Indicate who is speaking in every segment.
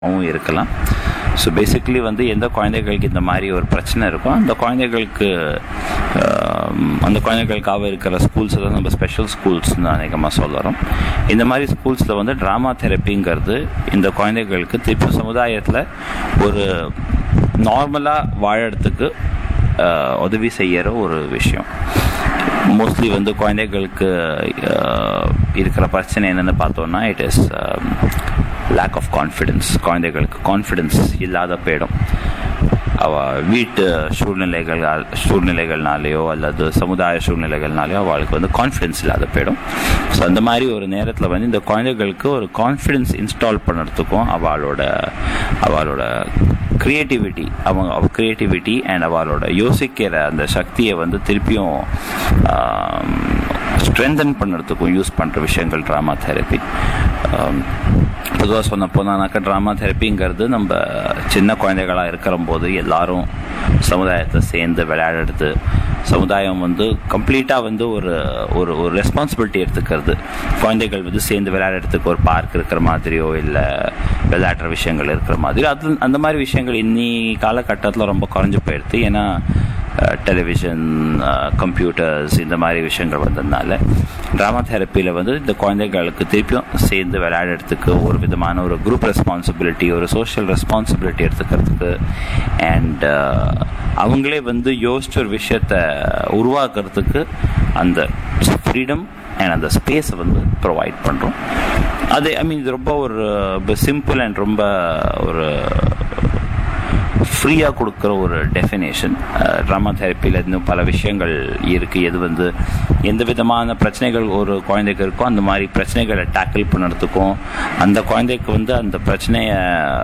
Speaker 1: வும் இருக்கலாம் so basically வந்து எந்த குழந்தைகளுக்கு இந்த மாதிரி ஒரு பிரச்சனை இருக்கோ அந்த குழந்தைகளுக்கு ஆம், அந்த குழந்தைகளுக்காக இருக்கிற ஸ்கூல்ஸ் தான் நம்ம ஸ்பெஷல் ஸ்கூல்ஸ்னு அநேகமாக சொல்லுறோம் இந்த மாதிரி ஸ்கூல்ஸில் வந்து ட்ராமா தெரப்பிங்கிறது இந்த குழந்தைகளுக்கு திருப்பி சமுதாயத்தில் ஒரு நார்மலாக வாழறதுக்கு ஆஹ், உதவி செய்யற ஒரு விஷயம் மோஸ்ட்லி வந்து குழந்தைகளுக்கு ஆஹ், இருக்கிற பிரச்சனை என்னன்னு பார்த்தோம்னா it is lack of confidence குழந்தைகளுக்கு கான்ஃபிடென்ஸ் இல்லாத போயிடும் அவ வீட்டு சூழ்நிலைகள் சூழ்நிலைகள்னாலேயோ அல்லது சமுதாய சூழ்நிலைகள்னாலேயோ அவளுக்கு வந்து கான்ஃபிடென்ஸ் இல்லாத போயிடும் ஸோ அந்த மாதிரி ஒரு நேரத்தில் வந்து இந்த குழந்தைகளுக்கு ஒரு கான்ஃபிடென்ஸ் இன்ஸ்டால் பண்ணுறதுக்கும் அவளோட அவளோட க்ரியேட்டிவிட்டி அவங்க க்ரியேட்டிவிட்டி அண்ட் அவளோட யோசிக்கிற அந்த சக்தியை வந்து திருப்பியும் ஸ்ட்ரென்தன் பண்ணுறதுக்கும் யூஸ் பண்ணுற விஷயங்கள் ட்ராமா தெரப்பி பொதுவாக சொன்ன போனாக்கா ட்ராமா தெரப்பிங்கிறது நம்ம சின்ன குழந்தைகளாக இருக்கிற போது எல்லாரும் சமுதாயத்தை சேர்ந்து விளையாடுறது சமுதாயம் வந்து கம்ப்ளீட்டாக வந்து ஒரு ஒரு ஒரு ரெஸ்பான்சிபிலிட்டி எடுத்துக்கிறது குழந்தைகள் வந்து சேர்ந்து விளையாடுறதுக்கு ஒரு பார்க் இருக்கிற மாதிரியோ இல்லை விளையாடுற விஷயங்கள் இருக்கிற மாதிரி அது அந்த மாதிரி விஷயங்கள் இன்னி காலகட்டத்தில் ரொம்ப குறைஞ்சு போயிடுது ஏன்னா டெலிவிஷன் கம்ப்யூட்டர்ஸ் இந்த மாதிரி விஷயங்கள் வந்ததுனால ட்ராமா தெரப்பியில் வந்து இந்த குழந்தைகளுக்கு திருப்பியும் சேர்ந்து விளையாடுறதுக்கு ஒரு விதமான ஒரு குரூப் ரெஸ்பான்சிபிலிட்டி ஒரு சோஷியல் ரெஸ்பான்சிபிலிட்டி எடுத்துக்கிறதுக்கு அண்ட் அவங்களே வந்து யோசிச்ச ஒரு விஷயத்த உருவாக்குறதுக்கு அந்த ஃப்ரீடம் அண்ட் அந்த ஸ்பேஸை வந்து ப்ரொவைட் பண்ணுறோம் அது ஐ மீன் இது ரொம்ப ஒரு சிம்பிள் அண்ட் ரொம்ப ஒரு ஃப்ரீயாக கொடுக்குற ஒரு டெஃபினேஷன் ட்ராமா தெரப்பியில் இன்னும் பல விஷயங்கள் இருக்குது எது வந்து எந்த விதமான பிரச்சனைகள் ஒரு குழந்தைக்கு இருக்கோ அந்த மாதிரி பிரச்சனைகளை டேக்கிள் பண்ணுறதுக்கும் அந்த குழந்தைக்கு வந்து அந்த பிரச்சனையை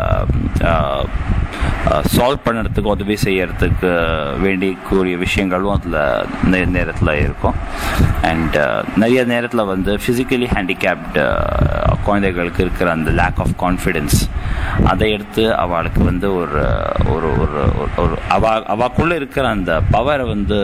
Speaker 1: சால்வ் பண்ணுறதுக்கு உதவி செய்யறதுக்கு வேண்டிக்கூடிய விஷயங்களும் அதில் நேரத்தில் இருக்கும் அண்ட் நிறைய நேரத்தில் வந்து ஃபிசிக்கலி ஹேண்டிகேப்டு குழந்தைகளுக்கு இருக்கிற அந்த லேக் ஆஃப் கான்ஃபிடென்ஸ் அதை எடுத்து அவளுக்கு வந்து ஒரு ஒரு ஒரு ஒரு அவ அவக்குள்ளே இருக்கிற அந்த பவரை வந்து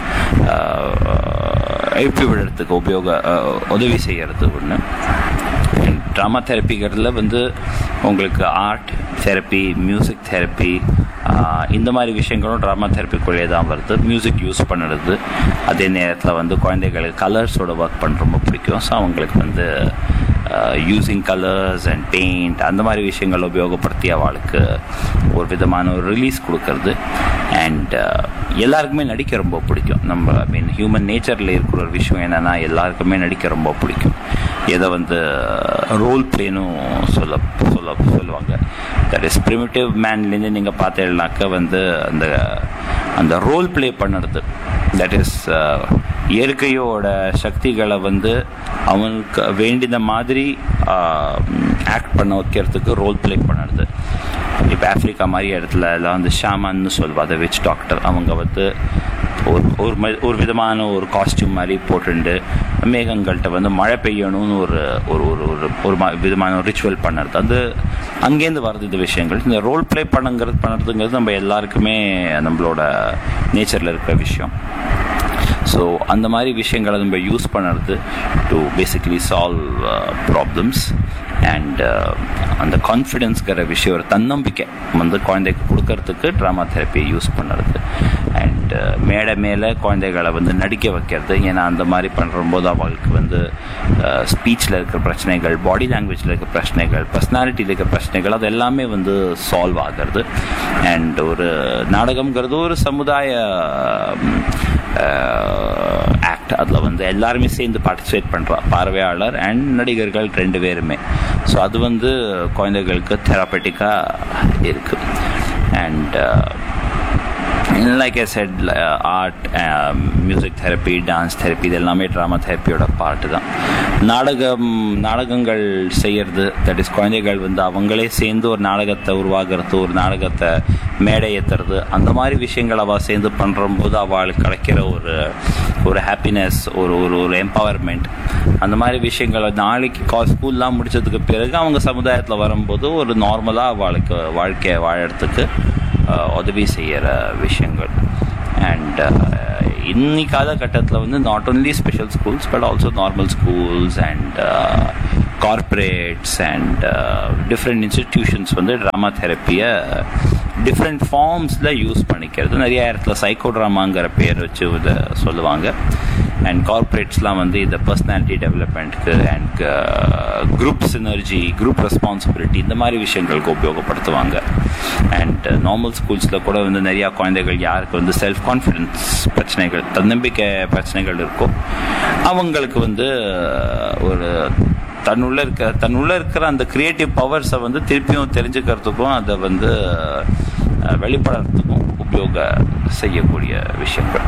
Speaker 1: எழுப்பி விடுறதுக்கு உபயோக உதவி செய்யறது ஒன்று ட்ராமா தெரப்பிங்கிறதுல வந்து உங்களுக்கு ஆர்ட் தெரப்பி மியூசிக் தெரப்பி இந்த மாதிரி விஷயங்களும் ட்ராமா தெரப்பிக்குள்ளே தான் வருது மியூசிக் யூஸ் பண்ணுறது அதே நேரத்தில் வந்து குழந்தைகளுக்கு கலர்ஸோட ஒர்க் பண்ண ரொம்ப பிடிக்கும் ஸோ அவங்களுக்கு வந்து யூஸிங் கலர்ஸ் அண்ட் பெயிண்ட் அந்த மாதிரி விஷயங்களை உபயோகப்படுத்தி அவளுக்கு ஒரு விதமான ஒரு ரிலீஸ் கொடுக்கறது அண்ட் எல்லாருக்குமே நடிக்க ரொம்ப பிடிக்கும் நம்ம ஐ மீன் ஹியூமன் நேச்சரில் இருக்கிற ஒரு விஷயம் என்னென்னா எல்லாருக்குமே நடிக்க ரொம்ப பிடிக்கும் எதை வந்து ரோல் பிளேனும் சொல்ல சொல்ல சொல்லுவாங்க தட் இஸ் ப்ரிமிட்டிவ் மேன்லேருந்து நீங்கள் பார்த்தீங்கன்னாக்க வந்து அந்த அந்த ரோல் ப்ளே பண்ணுறது தட் இஸ் இயற்கையோட சக்திகளை வந்து அவனுக்கு வேண்டின மாதிரி ஆக்ட் பண்ண வைக்கிறதுக்கு ரோல் ப்ளே பண்ணுறது இப்போ ஆஃப்ரிக்கா மாதிரி இடத்துல எல்லாம் வந்து ஷாமான்னு சொல்லுவா அதை விச் டாக்டர் அவங்க வந்து ஒரு ஒரு ஒரு விதமான ஒரு காஸ்டியூம் மாதிரி போட்டுண்டு மேகங்கள்கிட்ட வந்து மழை பெய்யணும்னு ஒரு ஒரு ஒரு ஒரு ஒரு விதமான ரிச்சுவல் பண்ணுறது அது அங்கேருந்து வருது இந்த விஷயங்கள் இந்த ரோல் ப்ளே பண்ணுங்கிறது பண்ணுறதுங்கிறது நம்ம எல்லாருக்குமே நம்மளோட நேச்சரில் இருக்கிற விஷயம் ஸோ அந்த மாதிரி விஷயங்களை நம்ம யூஸ் பண்ணுறது to basically solve problems and அந்த கான்ஃபிடென்ஸ்கிற விஷயம் ஒரு தன்னம்பிக்கை வந்து குழந்தைக்கு கொடுக்கறதுக்கு ட்ராமா தெரப்பியை யூஸ் பண்ணுறது அண்ட் மேடை மேலே குழந்தைகளை வந்து நடிக்க வைக்கிறது ஏன்னா அந்த மாதிரி பண்ணும்போது அவங்களுக்கு வந்து ஸ்பீச்சில் இருக்கிற பிரச்சனைகள் பாடி லாங்குவேஜில் இருக்கிற பிரச்சனைகள் பர்சனாலிட்டியில் இருக்கிற பிரச்சனைகள் அது எல்லாமே வந்து சால்வ் ஆகிறது அண்ட் ஒரு நாடகம்ங்கிறது ஒரு சமுதாய ஆக்ட் அதில் வந்து எல்லாருமே சேர்ந்து பார்ட்டிசிபேட் பண்ணுறா பார்வையாளர் அண்ட் நடிகர்கள் ரெண்டு பேருமே ஸோ அது வந்து குழந்தைகளுக்கு தெராப்பட்டிக்காக இருக்குது and like I said art music therapy dance therapy இது எல்லாமே ட்ராமா தெரப்பியோட பார்ட்டு தான் நாடகம் நாடகங்கள் செய்கிறது தட் இஸ் குழந்தைகள் வந்து அவங்களே சேர்ந்து ஒரு நாடகத்தை உருவாகிறது ஒரு நாடகத்தை மேடை ஏற்றுறது அந்த மாதிரி விஷயங்கள் அவள் சேர்ந்து பண்ணுறம்போது அவளுக்கு கிடைக்கிற ஒரு ஒரு ஹாப்பினஸ் ஒரு ஒரு ஒரு எம்பவர்மெண்ட் அந்த மாதிரி விஷயங்களை நாளைக்கு கா ஸ்கூல்லாம் முடிச்சதுக்கு பிறகு அவங்க சமுதாயத்தில் வரும்போது ஒரு நார்மலாக அவளுக்கு வாழ்க்கையை வாழறதுக்கு உதவி செய்கிற விஷயங்கள் அண்ட் இன்னி காலகட்டத்தில் வந்து not only special schools but also normal schools and corporates and different institutions வந்து ட்ராமா தெரப்பியை டிஃப்ரெண்ட் ஃபார்ம்ஸில் யூஸ் பண்ணிக்கிறது நிறைய இடத்துல சைக்கோ ட்ராமாங்கிற பேர் வச்சு இதை சொல்லுவாங்க அண்ட் கார்ப்பரேட்ஸ்லாம் வந்து இந்த பர்சனாலிட்டி டெவலப்மெண்ட்க்கு and group synergy group responsibility இந்த மாதிரி விஷயங்களுக்கு உபயோகப்படுத்துவாங்க அண்ட் நார்மல் ஸ்கூல்ஸில் கூட வந்து நிறையா குழந்தைகள் யாருக்கு வந்து செல்ஃப் கான்ஃபிடென்ஸ் பிரச்சனைகள் தன்னம்பிக்கை பிரச்சனைகள் இருக்கோ அவங்களுக்கு வந்து ஒரு தன்னுள்ள இருக்க தன்னுள்ள இருக்கிற அந்த கிரியேட்டிவ் பவர்ஸை வந்து திருப்பியும் தெரிஞ்சுக்கிறதுக்கும் அதை வந்து வெளிப்படுறதுக்கும் உபயோக செய்யக்கூடிய விஷயங்கள்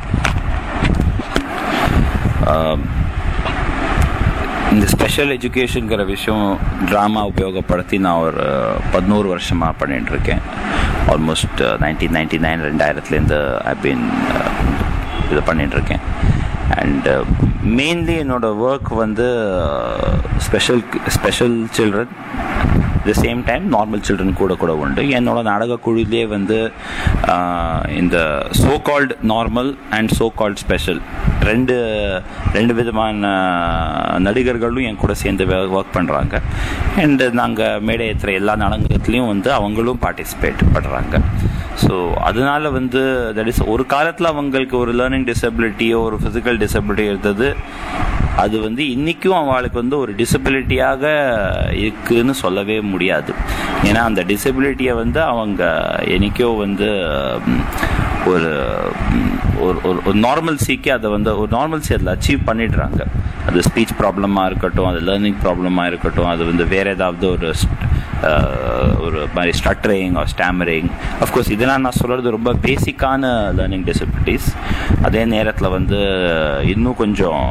Speaker 1: இந்த ஸ்பெஷல் எஜுகேஷனுங்கிற விஷயம் ட்ராமா உபயோகப்படுத்தி நான் ஒரு பதினோரு வருஷமாக பண்ணிட்டு இருக்கேன் ஆல்மோஸ்ட் நைன்டீன் நைன்டி நைன் ரெண்டாயிரத்துலேருந்து ஐபின் இது பண்ணிட்டு இருக்கேன் அண்ட் மெயின்லி என்னோட ஒர்க் வந்து special special children the same time normal children கூட கூட உண்டு என்னோட நாடக குழுவிலே வந்து இந்த so called normal and so called special ரெண்டு ரெண்டு விதமான நடிகர்களும் என் கூட சேர்ந்து ஒர்க் பண்ணுறாங்க அண்டு நாங்கள் மேடை ஏற்றுற எல்லா நாடகத்துலேயும் வந்து அவங்களும் பார்ட்டிசிபேட் பண்ணுறாங்க ஸோ அதனால வந்து தட் இஸ் ஒரு காலத்தில் அவங்களுக்கு ஒரு லேர்னிங் டிசபிலிட்டியோ ஒரு ஃபிசிக்கல் டிசபிலிட்டி இருந்தது அது வந்து இன்றைக்கும் அவளுக்கு வந்து ஒரு டிசபிலிட்டியாக இருக்குன்னு சொல்லவே முடியாது ஏன்னா அந்த டிசபிலிட்டியை வந்து அவங்க என்னைக்கோ வந்து ஒரு ஒரு ஒரு நார்மல்சிக்கு அதை வந்து ஒரு நார்மல்சி அதில் அச்சீவ் பண்ணிடுறாங்க அது ஸ்பீச் ப்ராப்ளமாக இருக்கட்டும் அது லேர்னிங் ப்ராப்ளமாக இருக்கட்டும் அது வந்து வேறு ஏதாவது ஒரு ஒரு மாதிரி ஸ்டட்டரிங் ஆர் ஸ்டாமரிங் அஃப்கோர்ஸ் இதெல்லாம் நான் சொல்கிறது ரொம்ப பேசிக்கான லேர்னிங் டிசபிலிட்டிஸ் அதே நேரத்தில் வந்து இன்னும் கொஞ்சம்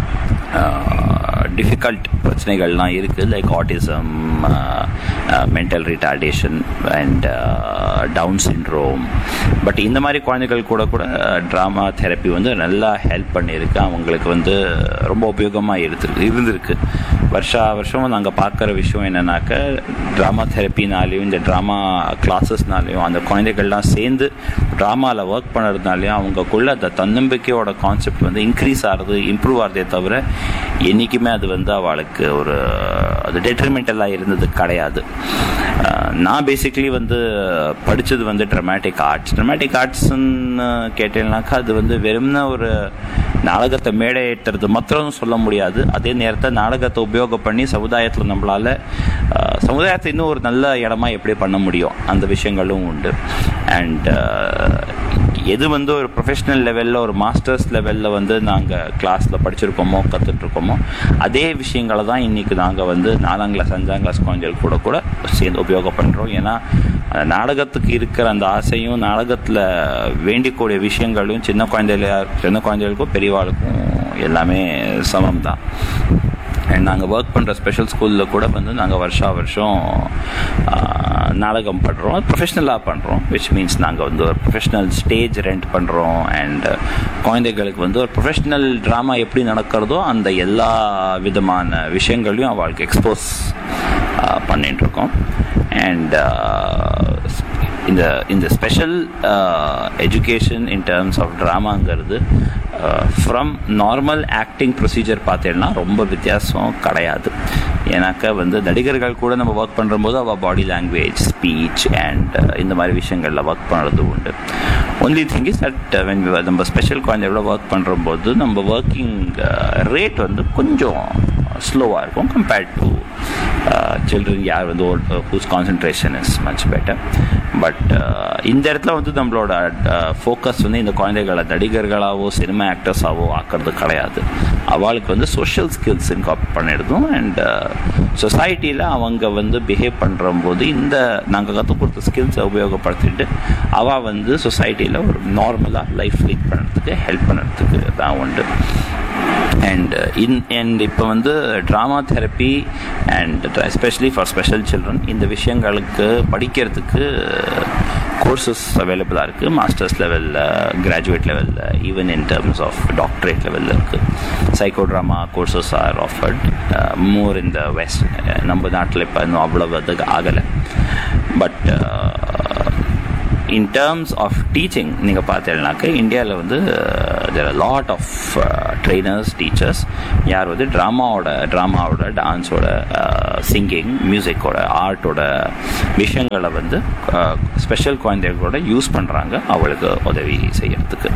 Speaker 1: டிஃபிகல்ட் பிரச்சனைகள்லாம் இருக்குது like autism mental retardation and Down syndrome but இந்த மாதிரி குழந்தைகள் கூட கூட ட்ராமா தெரப்பி வந்து நல்லா ஹெல்ப் பண்ணியிருக்கு அவங்களுக்கு வந்து ரொம்ப உபயோகமாக இருந்திருக்கு இருந்திருக்கு வருஷா வருஷம் நாங்கள் பார்க்குற விஷயம் என்னன்னாக்க ட்ராமா தெரப்பினாலையும் இந்த ட்ராமா கிளாஸஸ்னாலையும் அந்த குழந்தைகள்லாம் சேர்ந்து ட்ராமாவில் ஒர்க் பண்ணுறதுனாலையும் அவங்கக்குள்ள அந்த தன்னம்பிக்கையோட கான்செப்ட் வந்து இன்க்ரீஸ் ஆகிறது இம்ப்ரூவ் ஆகிறதே தவிர என்றைக்குமே அது வந்து அவளுக்கு ஒரு அது டெட்ரிமெண்டலாக இருந்தது கிடையாது நான் பேசிக்லி வந்து படித்தது வந்து ட்ரமாட்டிக் ஆர்ட்ஸ் ட்ரமாட்டிக் ஆர்ட்ஸ்ன்னு கேட்டேன்னாக்கா அது வந்து வெறும்னா ஒரு நாடகத்தை மேடை ஏற்றுறது மாத்திரம் சொல்ல முடியாது அதே நேரத்தை நாடகத்தை உபயோகம் பண்ணி சமுதாயத்தில் நம்மளால் சமுதாயத்தை இன்னும் ஒரு நல்ல இடமா எப்படி பண்ண முடியும் அந்த விஷயங்களும் உண்டு அண்ட் எது வந்து ஒரு ப்ரொஃபஷனல் லெவலில் ஒரு மாஸ்டர்ஸ் லெவலில் வந்து நாங்கள் கிளாஸில் படிச்சிருக்கோமோ கற்றுட்ருக்கோமோ அதே விஷயங்களை தான் இன்றைக்கி நாங்கள் வந்து நாலாம் கிளாஸ் அஞ்சாம் கிளாஸ் குழந்தைகள் கூட கூட சேர்ந்து உபயோகம் பண்ணுறோம் ஏன்னா நாடகத்துக்கு இருக்கிற அந்த ஆசையும் நாடகத்தில் வேண்டிக்கூடிய விஷயங்களும் சின்ன குழந்தைகள சின்ன குழந்தைகளுக்கும் பெரியவாளுக்கும் எல்லாமே சமம் தான் அண்ட் நாங்கள் ஒர்க் பண்ணுற ஸ்பெஷல் ஸ்கூலில் கூட வந்து நாங்கள் வருஷா வருஷம் நாடகம் பண்ணுறோம் ப்ரொஃபஷ்னலாக பண்ணுறோம் விச் மீன்ஸ் நாங்கள் வந்து ஒரு ப்ரொஃபஷ்னல் ஸ்டேஜ் ரெண்ட் பண்ணுறோம் அண்ட் குழந்தைகளுக்கு வந்து ஒரு ப்ரொஃபஷ்னல் ட்ராமா எப்படி நடக்கிறதோ அந்த எல்லா விதமான விஷயங்களையும் அவளுக்கு எக்ஸ்போஸ் பண்ணிட்டுருக்கோம் அண்ட் இந்த இந்த special education in terms of ட்ராமாங்கிறது ஃப்ரம் நார்மல் ஆக்டிங் ப்ரொசீஜர் பார்த்தேன்னா ரொம்ப வித்தியாசம் கிடையாது ஏன்னாக்கா வந்து நடிகர்கள் கூட நம்ம ஒர்க் பண்ணும்போது அவள் பாடி லாங்குவேஜ் ஸ்பீச் அண்ட் இந்த மாதிரி விஷயங்களில் ஒர்க் பண்ணுறது உண்டு only thing is that when நம்ம ஸ்பெஷல் குழந்தையோட ஒர்க் பண்ணுறம்போது நம்ம ஒர்க்கிங் ரேட் வந்து கொஞ்சம் ஸ்லோவாக இருக்கும் கம்பேர்ட் டு சில்ட்ரன் யார் வந்து whose concentration is much better but இந்த இடத்துல வந்து நம்மளோட ஃபோக்கஸ் வந்து இந்த குழந்தைகளை நடிகர்களாவோ சினிமா ஆக்டர்ஸாவோ ஆக்கிறது கிடையாது அவளுக்கு வந்து சோஷியல் ஸ்கில்ஸ் இன்கார்பரேட் பண்ணிடுதும் அண்ட் சொசைட்டியில் அவங்க வந்து பிஹேவ் பண்ணுறம்போது இந்த நாங்கள் கற்றுக் கொடுத்த ஸ்கில்ஸை உபயோகப்படுத்திட்டு அவள் வந்து சொசைட்டியில் ஒரு நார்மலாக லைஃப் லீட் பண்ணுறதுக்கு ஹெல்ப் பண்ணுறதுக்கு தான் உண்டு அண்ட் இன் அண்ட் இப்போ வந்து trauma therapy and especially for special children இந்த விஷயங்களுக்கு படிக்கிறதுக்கு கோர்சஸ் அவைலபிளாக இருக்குது மாஸ்டர்ஸ் லெவலில் கிராஜுவேட் லெவலில் even in terms of doctorate லெவலில் இருக்குது psycho trauma courses are offered more இந்த வெஸ்ட் நம்ம நாட்டில் இப்போ இன்னும் அவ்வளோ அது ஆகலை but in terms of teaching நீங்கள் பார்த்தீங்கன்னாக்க இந்தியாவில் வந்து there lot of trainers teachers யார் வந்து ட்ராமாவோட ட்ராமாவோட டான்ஸோட சிங்கிங் மியூசிக்கோட ஆர்ட்டோட விஷயங்களை வந்து ஸ்பெஷல் குழந்தைகளோட யூஸ் பண்ணுறாங்க அவளுக்கு உதவி செய்யறதுக்கு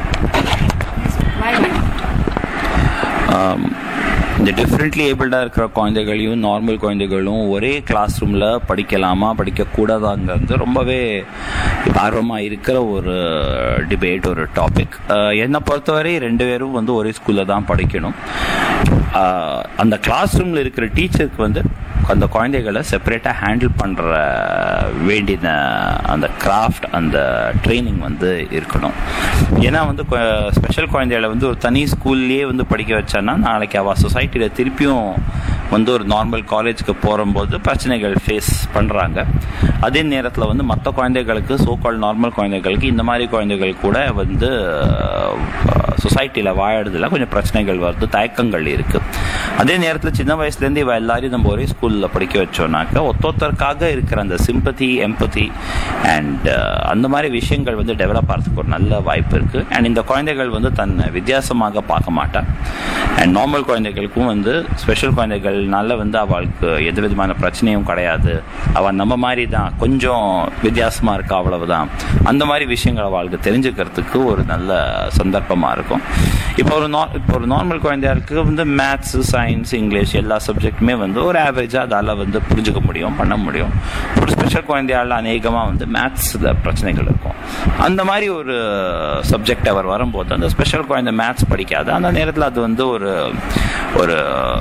Speaker 1: ஆம், இந்த டிஃப்ரெண்ட்லி ஏபிள்டாக இருக்கிற குழந்தைகளையும் நார்மல் குழந்தைகளும் ஒரே கிளாஸ் ரூமில் படிக்கலாமா படிக்கக்கூடாதாங்கிறது ரொம்பவே ஆர்வமாக இருக்கிற ஒரு டிபேட் ஒரு டாபிக் என்னை பொறுத்தவரை ரெண்டு பேரும் வந்து ஒரே ஸ்கூலில் தான் படிக்கணும் ஆஹ், அந்த கிளாஸ் ரூமில் இருக்கிற டீச்சருக்கு வந்து அந்த குழந்தைகளை செப்பரேட்டாக ஹேண்டில் பண்ணுற வேண்டின அந்த கிராஃப்ட் அந்த ட்ரைனிங் வந்து இருக்கணும் ஏன்னா வந்து ஸ்பெஷல் குழந்தைகளை வந்து ஒரு தனி ஸ்கூல்லேயே வந்து படிக்க வச்சான்னா நாளைக்கு அவள் சொசைட்டியில் திருப்பியும் வந்து ஒரு நார்மல் காலேஜுக்கு போகும்போது பிரச்சனைகள் ஃபேஸ் பண்ணுறாங்க அதே நேரத்தில் வந்து மற்ற குழந்தைகளுக்கு சோகால் நார்மல் குழந்தைகளுக்கு இந்த மாதிரி குழந்தைகள் கூட வந்து சொசைட்டியில் வாழறதுல கொஞ்சம் பிரச்சனைகள் வருது தயக்கங்கள் இருக்குது அதே நேரத்தில் சின்ன வயசுலேருந்து இவ எல்லாரையும் நம்ம ஒரே ஸ்கூலில் படிக்க வச்சோம்னாக்க ஒத்தொத்தருக்காக இருக்கிற அந்த சிம்பத்தி எம்பத்தி அண்ட் அந்த மாதிரி விஷயங்கள் வந்து டெவலப் ஆகிறதுக்கு ஒரு நல்ல வாய்ப்பு இருக்குது அண்ட் இந்த குழந்தைகள் வந்து தன்னை வித்தியாசமாக பார்க்க மாட்டான் அண்ட் நார்மல் குழந்தைகளுக்கும் வந்து ஸ்பெஷல் குழந்தைகள்னால வந்து அவளுக்கு எந்த விதமான பிரச்சனையும் கிடையாது அவள் நம்ம மாதிரி தான் கொஞ்சம் வித்தியாசமாக இருக்கா அவ்வளவுதான் அந்த மாதிரி விஷயங்கள் அவளுக்கு தெரிஞ்சுக்கிறதுக்கு ஒரு நல்ல சந்தர்ப்பமாக இருக்கும் இப்போ ஒரு நா இப்போ ஒரு நார்மல் குழந்தையாருக்கு வந்து மேத்ஸ் சயின்ஸ் இங்கிலீஷ் எல்லா சப்ஜெக்ட்டுமே வந்து ஒரு ஆவரேஜாக அதால் வந்து புரிஞ்சுக்க முடியும் பண்ண முடியும் ஒரு ஸ்பெஷல் குழந்தையால் அநேகமாக வந்து மேத்ஸில் பிரச்சனைகள் இருக்கும் அந்த மாதிரி ஒரு சப்ஜெக்ட் அவர் வரும்போது அந்த ஸ்பெஷல் குழந்தை மேத்ஸ் படிக்காது அந்த நேரத்தில் அது வந்து ஒரு ஒரு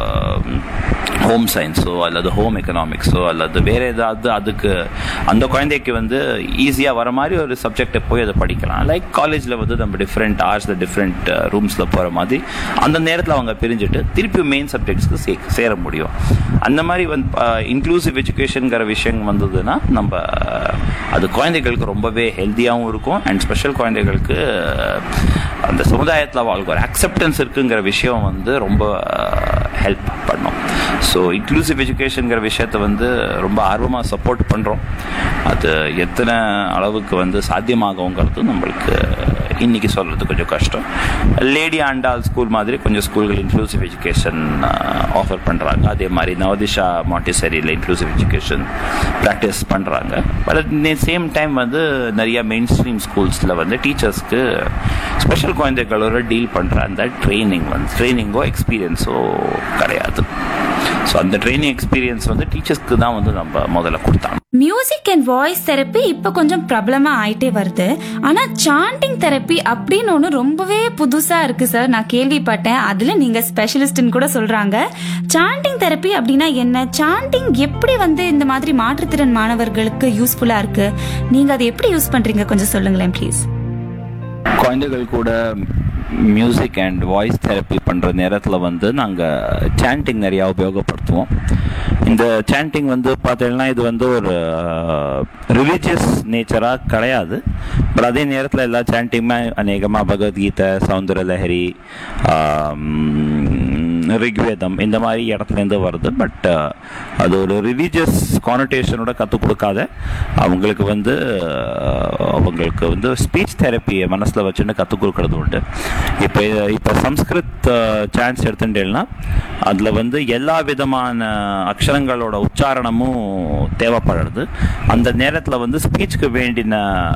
Speaker 1: ஹோம் சயின்ஸோ அல்லது ஹோம் எக்கனாமிக்ஸோ அல்லது வேற ஏதாவது அதுக்கு அந்த குழந்தைக்கு வந்து ஈஸியாக வர மாதிரி ஒரு சப்ஜெக்டை போய் அதை படிக்கலாம் லைக் காலேஜில் வந்து நம்ம டிஃப்ரெண்ட் ஆர்ட்ஸில் டிஃப்ரெண்ட் ரூம்ஸில் போகிற மாதிரி அந்த நேரத்தில் அவங்க பிரிஞ்சுட்டு திருப்பி மெயின் சப்ஜெக்ட்ஸ்க்கு சே சேர முடியும் அந்த மாதிரி வந்து இன்க்ளூசிவ் எஜுகேஷனுங்கிற விஷயம் வந்ததுன்னா நம்ம அது குழந்தைகளுக்கு ரொம்பவே ஹெல்த்தியாகவும் இருக்கும் அண்ட் ஸ்பெஷல் குழந்தைகளுக்கு அந்த சமுதாயத்தில் அவங்களுக்கு ஒரு அக்செப்டன்ஸ் இருக்குங்கிற விஷயம் வந்து ரொம்ப ஹெல்ப் பண்ணும் ஸோ இன்க்ளூசிவ் எஜுகேஷனுங்கிற விஷயத்த வந்து ரொம்ப ஆர்வமாக சப்போர்ட் பண்ணுறோம் அது எத்தனை அளவுக்கு வந்து சாத்தியமாகுங்கிறது நம்மளுக்கு இன்னைக்கு சொல்கிறது கொஞ்சம் கஷ்டம் லேடி ஆண்டாள் ஸ்கூல் மாதிரி கொஞ்சம் ஸ்கூல்கள் இன்க்ளூசிவ் எஜுகேஷன் ஆஃபர் பண்ணுறாங்க அதே மாதிரி நவதிஷா மாட்டிசரியில் இன்க்ளூசிவ் எஜுகேஷன் ப்ராக்டிஸ் பண்ணுறாங்க பட் அட் சேம் டைம் வந்து நிறைய மெயின் ஸ்ட்ரீம் ஸ்கூல்ஸில் வந்து டீச்சர்ஸ்க்கு ஸ்பெஷல் குழந்தைகளோட டீல் பண்ணுற அந்த ட்ரைனிங் வந்து ட்ரைனிங்கோ எக்ஸ்பீரியன்ஸோ கிடையாது ஸோ அந்த ட்ரைனிங் எக்ஸ்பீரியன்ஸ் வந்து டீச்சர்ஸ்க்கு தான் வந்து நம்ம முதல்ல கொடுத்தாங்க
Speaker 2: மியூசிக் அண்ட் வாய்ஸ் தெரப்பி இப்ப கொஞ்சம் பிரபலமா ஆயிட்டே வருது ஆனா சாண்டிங் தெரப்பி அப்படின்னு ஒண்ணு ரொம்பவே புதுசா இருக்கு சார் நான் கேள்விப்பட்டேன் அதுல நீங்க ஸ்பெஷலிஸ்ட்னு கூட சொல்றாங்க சாண்டிங் தெரப்பி அப்படின்னா என்ன சாண்டிங் எப்படி வந்து இந்த மாதிரி மாற்றுத்திறன் மாணவர்களுக்கு யூஸ்ஃபுல்லா இருக்கு நீங்க அதை எப்படி யூஸ் பண்றீங்க கொஞ்சம் சொல்லுங்களேன் ப்ளீஸ்
Speaker 1: குழந்தைகள் கூட மியூசிக் அண்ட் வாய்ஸ் தெரப்பி பண்ணுற நேரத்தில் வந்து நாங்கள் சாண்டிங் நிறையா உபயோகப்படுத்துவோம் இந்த சாண்டிங் வந்து பார்த்தீங்கன்னா இது வந்து ஒரு ரிலீஜியஸ் நேச்சராக கிடையாது பட் அதே நேரத்தில் எல்லா சாண்டிங்குமே அநேகமாக பகவத்கீதை சவுந்தர லஹரி ரிக்வேதம் இந்த மாதிரி இடத்துலேருந்து வருது பட் அது ஒரு ரிலீஜியஸ் கானடேஷனோட கற்றுக் கொடுக்காத அவங்களுக்கு வந்து அவங்களுக்கு வந்து ஸ்பீச் தெரப்பியை மனசில் வச்சுன்னு கற்றுக் கொடுக்கறது உண்டு இப்போ இப்போ சம்ஸ்கிருத் சான்ஸ் எடுத்துட்டேன்னா அதில் வந்து எல்லா விதமான அக்ஷரங்களோட உச்சாரணமும் தேவைப்படுறது அந்த நேரத்தில் வந்து ஸ்பீச்சுக்கு வேண்டின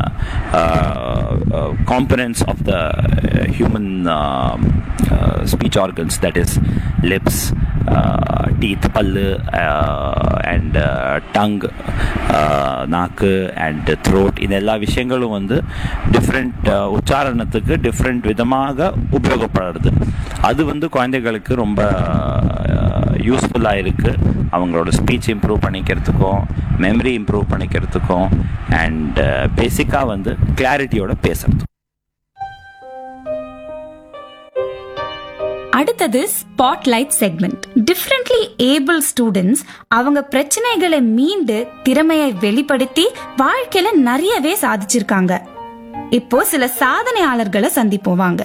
Speaker 1: components of the human speech organs that is lips teeth பல்லு அண்ட் டங் நாக்கு அண்ட் த்ரோட் இந்த எல்லா விஷயங்களும் வந்து டிஃப்ரெண்ட் உச்சாரணத்துக்கு டிஃப்ரெண்ட் விதமாக உபயோகப்படுறது அது வந்து குழந்தைகளுக்கு ரொம்ப யூஸ்ஃபுல்லாக இருக்குது அவங்களோட ஸ்பீச் இம்ப்ரூவ் பண்ணிக்கிறதுக்கும் மெமரி இம்ப்ரூவ் பண்ணிக்கிறதுக்கும் அண்ட் பேசிக்காக வந்து கிளாரிட்டியோட பேசுறதுக்கும்
Speaker 2: அடுத்தது spotlight segment differently able students அவங்க பிரச்சனைகளை மீண்டு திறமையை வெளிப்படுத்தி வாழ்க்கையில நிறையவே சாதிச்சிருக்காங்க இப்போ சில சாதனையாளர்களை சந்திப்போம் வாங்க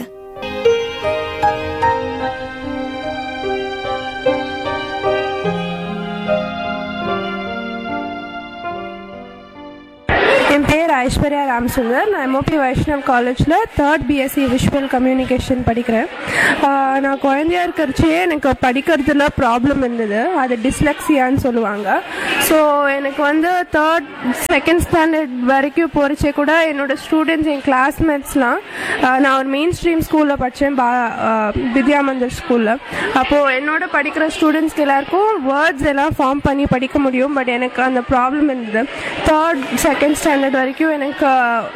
Speaker 3: என் பேர் ஐஸ்வர்யா ராம்சுந்தர் நான் எம்ஓபி வைஷ்ணவ் காலேஜில் தேர்ட் பிஎஸ்சி விஷுவல் கம்யூனிகேஷன் படிக்கிறேன் ஆஹ் நான் குழந்தையா இருக்கிறச்சே எனக்கு படிக்கிறதுல ப்ராப்ளம் இருந்தது அது டிஸ்லெக்ஸியான்னு சொல்லுவாங்க ஸோ எனக்கு வந்து தேர்ட் செகண்ட் ஸ்டாண்டர்ட் வரைக்கும் போகிறச்சே கூட என்னோட ஸ்டூடெண்ட்ஸ் என் கிளாஸ்மேட்ஸ்லாம் நான் ஒரு மெயின் ஸ்ட்ரீம் ஸ்கூலில் படித்தேன் பா ஆஹ் வித்யா மந்திர் ஸ்கூலில் அப்போது என்னோட படிக்கிற ஸ்டூடெண்ட்ஸ்க்கு எல்லாருக்கும் வேர்ட்ஸ் எல்லாம் ஃபார்ம் பண்ணி படிக்க முடியும் பட் எனக்கு அந்த ப்ராப்ளம் இருந்தது தேர்ட் செகண்ட் ஸ்டாண்டர்ட் வரைக்கும் எனக்கு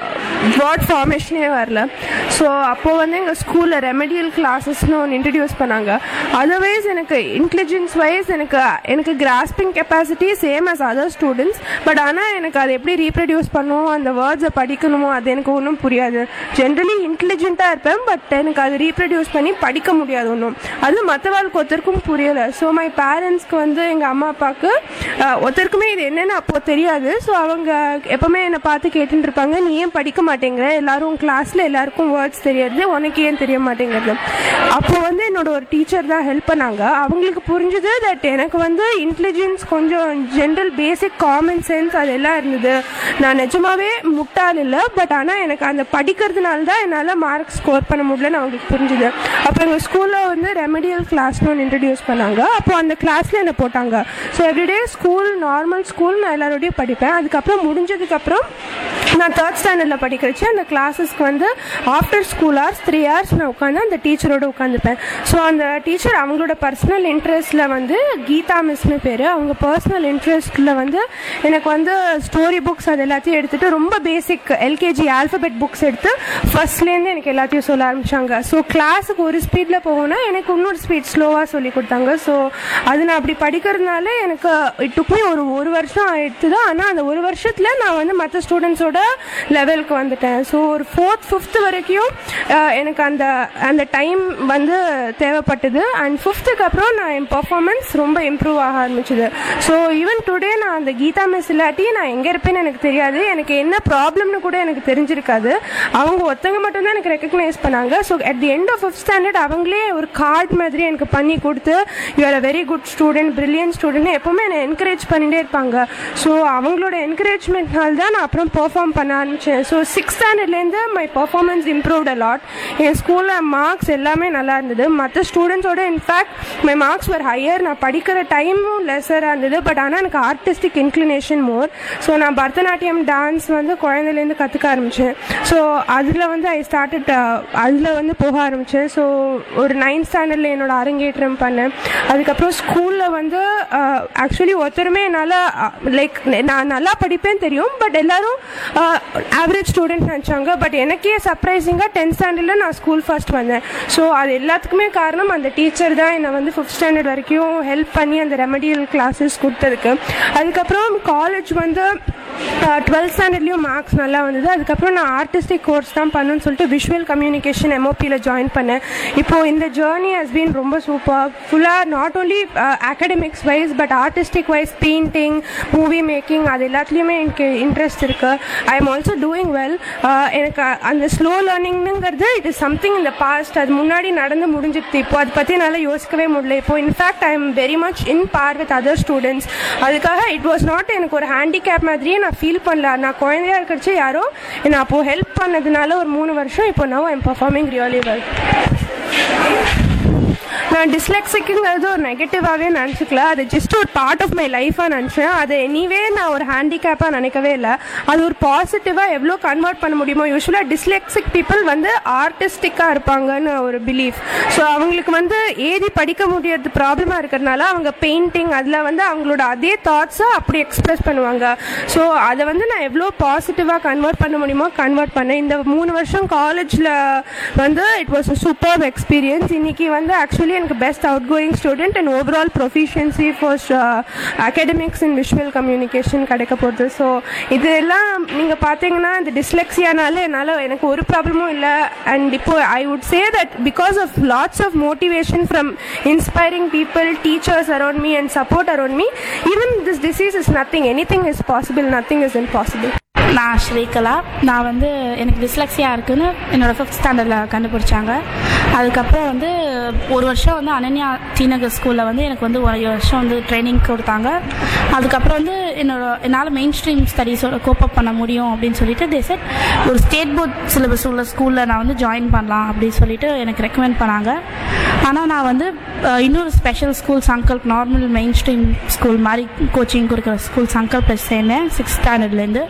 Speaker 3: வேர்ட் ஃபார்மேஷனே வரல ஸோ அப்போது வந்து எங்கள் ஸ்கூலில் ரெமெடியல் கிளாஸஸ்னு ஒன்று இன்ட்ரடியூஸ் பண்ணாங்க அதர்வைஸ் எனக்கு இன்டெலிஜென்ஸ் வைஸ் எனக்கு எனக்கு grasping capacity same as other students but ஆனால் எனக்கு அதை எப்படி ரீப்ரடியூஸ் பண்ணும் அந்த வேர்ட்ஸை படிக்கணுமோ அது எனக்கு ஒன்றும் புரியாது ஜென்ரலி இன்டெலிஜென்ட்டாக இருப்பேன் பட் எனக்கு அது ரீப்ரடியூஸ் பண்ணி படிக்க முடியாது ஒன்றும் அது மற்றவாளுக்கு ஒருத்தருக்கும் புரியலை ஸோ மை பேரண்ட்ஸ்க்கு வந்து எங்கள் அம்மா அப்பாவுக்கு அஹ், ஒருத்தருக்குமே இது என்னென்னு அப்போது தெரியாது ஸோ அவங்க எப்போவுமே என்னை பார்த்து கேட்டுட்டு இருப்பாங்க நீ ஏன் படிக்க மாட்டேங்கிற எல்லாரும் கிளாஸில் எல்லாருக்கும் வேர்ட்ஸ் தெரியாது உனக்கு ஏன் தெரிய மாட்டேங்கிறது அப்போ வந்து என்னோட ஒரு டீச்சர் தான் ஹெல்ப் பண்ணாங்க அவங்களுக்கு புரிஞ்சுது தட் எனக்கு வந்து இன்டெலிஜென்ஸ் கொஞ்சம் ஜென்ரல் பேசிக் காமன் சென்ஸ் அதெல்லாம் இருந்தது நான் நிஜமாவே முட்டாள் இல்லை பட் ஆனால் எனக்கு அந்த படிக்கிறதுனால தான் என்னால் மார்க் ஸ்கோர் பண்ண முடியலன்னு அவங்களுக்கு புரிஞ்சுது அப்போ எங்கள் ஸ்கூலில் வந்து ரெமெடியல் கிளாஸ்னு ஒன்று இன்ட்ரடியூஸ் பண்ணாங்க அப்போ அந்த கிளாஸில் என்னை போட்டாங்க so everyday school normal school நான் எல்லாரோடையும் படிப்பேன் அதுக்கப்புறம் முடிஞ்சதுக்கப்புறம் நான் தேர்ட் ஸ்டாண்டர்டில் படிக்கிறச்சு அந்த கிளாஸஸ்க்கு வந்து after school hours three hours நான் உட்காந்து அந்த டீச்சரோட உட்காந்துப்பேன் ஸோ அந்த டீச்சர் அவங்களோட பர்சனல் இன்ட்ரெஸ்ட்டில் வந்து கீதா மிஸ்னு பேர் அவங்க பர்சனல் இன்ட்ரெஸ்ட்டில் வந்து எனக்கு வந்து ஸ்டோரி புக்ஸ் அது எல்லாத்தையும் எடுத்துகிட்டு ரொம்ப பேசிக் எல்கேஜி ஆல்ஃபபெட் புக்ஸ் எடுத்து ஃபர்ஸ்ட்லேருந்து எனக்கு எல்லாத்தையும் சொல்ல ஆரம்பிச்சாங்க ஸோ கிளாஸுக்கு ஒரு ஸ்பீடில் போகணும்னா எனக்கு இன்னொரு ஸ்பீட் ஸ்லோவாக சொல்லி கொடுத்தாங்க ஸோ அது நான் அப்படி படிக்கிறதுனால எனக்கு இட்டுக்குமே ஒரு ஒரு வருஷம் ஆயிடுத்து தான் ஆனால் அந்த ஒரு வருஷத்தில் நான் வந்து மற்ற ஸ்டூடெண்ட்ஸோட லெவலுக்கு வந்துட்டேன் ஸோ ஒரு ஃபோர்த் ஃபிஃப்த் வரைக்கும் அஹ், எனக்கு அந்த அந்த டைம் வந்து தேவைப்பட்டது அண்ட் ஃபிஃப்த்துக்கு அப்புறம் நான் என் பர்ஃபார்மன்ஸ் ரொம்ப இம்ப்ரூவ் ஆக ஆரம்பிச்சது ஸோ ஈவன் டுடே நான் அந்த கீதா மிஸ் இல்லாட்டி நான் எங்கே இருப்பேன்னு எனக்கு தெரியாது எனக்கு என்ன ப்ராப்ளம்னு கூட எனக்கு தெரிஞ்சிருக்காது அவங்க ஒருத்தவங்க மட்டும்தான் எனக்கு ரெக்கக்னைஸ் பண்ணாங்க so at the end of fifth standard அவங்களே ஒரு கார்டு மாதிரி எனக்கு பண்ணி கொடுத்து you are a very good student brilliant student எப்பவுமே என்னை என்கரேஜ் பண்ணிட்டே இருப்பாங்க ஸோ அவங்களோட என்கரேஜ்மெண்ட்னால தான் நான் அப்புறம் பெர்ஃபார்ம் பண்ண ஆரம்பித்தேன் ஸோ சிக்ஸ் ஸ்டாண்டர்ட்லேருந்து மை பர்ஃபார்மன்ஸ் இம்ப்ரூவ்ட் அலாட் என் ஸ்கூலில் மார்க்ஸ் எல்லாமே நல்லா இருந்தது மற்ற ஸ்டூடெண்ட்ஸோட in fact my marks were higher நான் படிக்கிற டைமும் லெஸராக இருந்தது பட் ஆனால் எனக்கு ஆர்டிஸ்டிக் இன்க்ளினேஷன் மோர் ஸோ நான் பரதநாட்டியம் டான்ஸ் வந்து குழந்தையிலேருந்து கற்றுக்க ஆரம்பித்தேன் ஸோ அதில் வந்து ஐ ஸ்டார்டட் அதில் வந்து போக ஆரம்பித்தேன் ஸோ ஒரு நைன்த் ஸ்டாண்டர்டில் என்னோட அரங்கேற்றம் பண்ணேன் அதுக்கப்புறம் ஸ்கூலில் வந்து ஆக்சுவலி ஒருத்தருமே என்னால் லைக் நான் நல்லா படிப்பேன் தெரியும் பட் எல்லாரும் ஆவரேஜ் ஸ்டூடெண்ட் நினச்சாங்க பட் எனக்கே சர்ப்ரைசிங்காக டென்த் ஸ்டாண்டர்டில் நான் ஸ்கூல் ஃபர்ஸ்ட் வந்தேன் ஸோ அது எல்லாத்துக்குமே காரணம் அந்த டீச்சர் தான் என்னை வந்து ஃபிஃப்த் ஸ்டாண்டர்ட் வரைக்கும் ஹெல்ப் பண்ணி அந்த ரெமடியல் கிளாஸஸ் கொடுத்ததுக்கு அதுக்கப்புறம் காலேஜ் வந்து டுவெல்த் ஸ்டாண்டர்ட்லேயும் மார்க்ஸ் நல்லா வந்தது அதுக்கப்புறம் நான் ஆர்டிஸ்டிக் கோர்ஸ் தான் பண்ணணும்னு சொல்லிட்டு விஷுவல் கம்யூனிகேஷன் எம்ஓபியில் ஜாயின் பண்ணேன் இப்போது இந்த ஜேர்னி ஹஸ் பீன் ரொம்ப சூப்பர் ஃபுல்லாக not only academics wise but artistic wise painting movie making அது எல்லாத்துலேயுமே எனக்கு இன்ட்ரெஸ்ட் இருக்குது I am also doing well எனக்கு அந்த ஸ்லோ லேர்னிங்னுங்கிறது இட் இஸ் சம்திங் இந்த பாஸ்ட் அது முன்னாடி நடந்து முடிஞ்சிடுது இப்போ அதை பற்றி என்னால் யோசிக்கவே முடியல இப்போ in fact I am very much in par with other students அதுக்காக இட் வாஸ் நாட் எனக்கு ஒரு ஹேண்டிகேப் மாதிரியே நான் ஃபீல் பண்ணல நான் குழந்தையா இருக்கிறச்சு யாரோ என்னை அப்போது ஹெல்ப் பண்ணதுனால ஒரு மூணு வருஷம் இப்போ now I'm performing really well நான் டிஸ்லெக்ஸிக்குங்கிறது ஒரு நெகட்டிவாகவே நினச்சிக்கல அது ஜஸ்ட் ஒரு பார்ட் ஆஃப் மை லைஃபாக நினச்சேன் அது எனிவே நான் ஒரு ஹேண்டிகேப்பாக நினைக்கவே இல்லை அது ஒரு பாசிட்டிவாக எவ்வளோ கன்வெர்ட் பண்ண முடியுமோ யூஸ்வலாக டிஸ்லெக்ஸிக் பீப்புள் வந்து ஆர்டிஸ்டிக்காக இருப்பாங்கன்னு ஒரு பிலீஃப் ஸோ அவங்களுக்கு வந்து ஏதி படிக்க முடியறது ப்ராப்ளமாக இருக்கிறதுனால அவங்க பெயிண்டிங் அதில் வந்து அவங்களோட அதே தாட்ஸை அப்படி எக்ஸ்பிரஸ் பண்ணுவாங்க ஸோ அதை வந்து நான் எவ்வளோ பாசிட்டிவாக கன்வெர்ட் பண்ண முடியுமோ கன்வெர்ட் பண்ணேன் இந்த மூணு வருஷம் காலேஜில் வந்து இட் வாஸ் சூப்பர் எக்ஸ்பீரியன்ஸ் இன்னைக்கு வந்து ஆக்சுவலி எனக்கு best outgoing student and overall proficiency for academics in visual communication கிடைக்க போகுது ஸோ இதெல்லாம் நீங்கள் பார்த்தீங்கன்னா இந்த டிஸ்லெக்ஸியானால என்னால் எனக்கு ஒரு ப்ராப்ளமும் இல்லை அண்ட் இப்போ I would say that because of lots of motivation from inspiring people teachers around me and support around me even this disease is nothing anything is possible nothing is impossible
Speaker 4: நான் ஸ்ரீகலா நான் வந்து எனக்கு dyslexia இருக்குன்னு என்னோட fifth ஸ்டாண்டர்டில் கண்டுபிடிச்சாங்க அதுக்கப்புறம் வந்து ஒரு வருஷம் வந்து அனன்யா தீநகர் ஸ்கூலில் வந்து எனக்கு வந்து ஒரு வருஷம் வந்து ட்ரைனிங் கொடுத்தாங்க அதுக்கப்புறம் வந்து என்னோட என்னால் மெயின் ஸ்ட்ரீம் ஸ்டடீஸோட கோப்பப் பண்ண முடியும் அப்படின்னு சொல்லிட்டு தே செட் ஒரு ஸ்டேட் போர்ட் சிலபஸ் உள்ள ஸ்கூலில் நான் வந்து ஜாயின் பண்ணலாம் அப்படின்னு சொல்லிட்டு எனக்கு ரெக்கமெண்ட் பண்ணாங்க ஆனால் நான் வந்து அஹ், இன்னொரு special school Sankalp normal mainstream school மாதிரி கோச்சிங் கொடுக்குற ஸ்கூல் சங்கல்ப் சேர்ந்தேன் சிக்ஸ்த் ஸ்டாண்டர்ட்லேருந்து